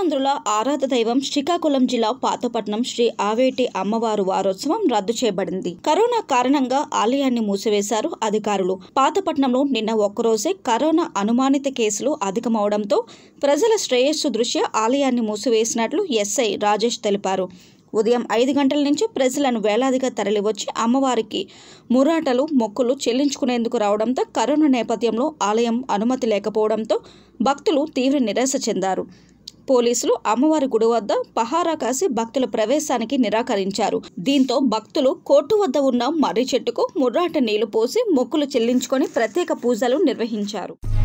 రాజాంధ్రుల ఆరాధ దైవం శ్రీకాకుళం జిల్లా పాతపట్నం శ్రీ ఆవేటి అమ్మవారు వారోత్సవం రద్దు చేయబడింది కరోనా కారణంగా ఆలయాన్ని మూసివేశారు అధికారులు పాతపట్నంలో నిన్న ఒక్కరోజే కరోనా అనుమానిత కేసులు అధికమవడంతో ప్రజల శ్రేయస్సు దృష్ట్యా ఆలయాన్ని మూసివేసినట్లు ఎస్ఐ రాజేష్ తెలిపారు ఉదయం ఐదు గంటల నుంచి ప్రజలను వేలాదిగా తరలివచ్చి అమ్మవారికి మురాటలు మొక్కులు చెల్లించుకునేందుకు రావడంతో కరోనా నేపథ్యంలో ఆలయం అనుమతి లేకపోవడంతో భక్తులు తీవ్ర నిరాశ చెందారు పోలీసులు అమ్మవారి గుడి వద్ద పహారా కాసి భక్తుల ప్రవేశానికి నిరాకరించారు దీంతో భక్తులు కోర్టు వద్ద ఉన్న మర్రి చెట్టుకు ముర్రాట నీళ్లు పోసి మొక్కులు చెల్లించుకొని ప్రత్యేక పూజలు నిర్వహించారు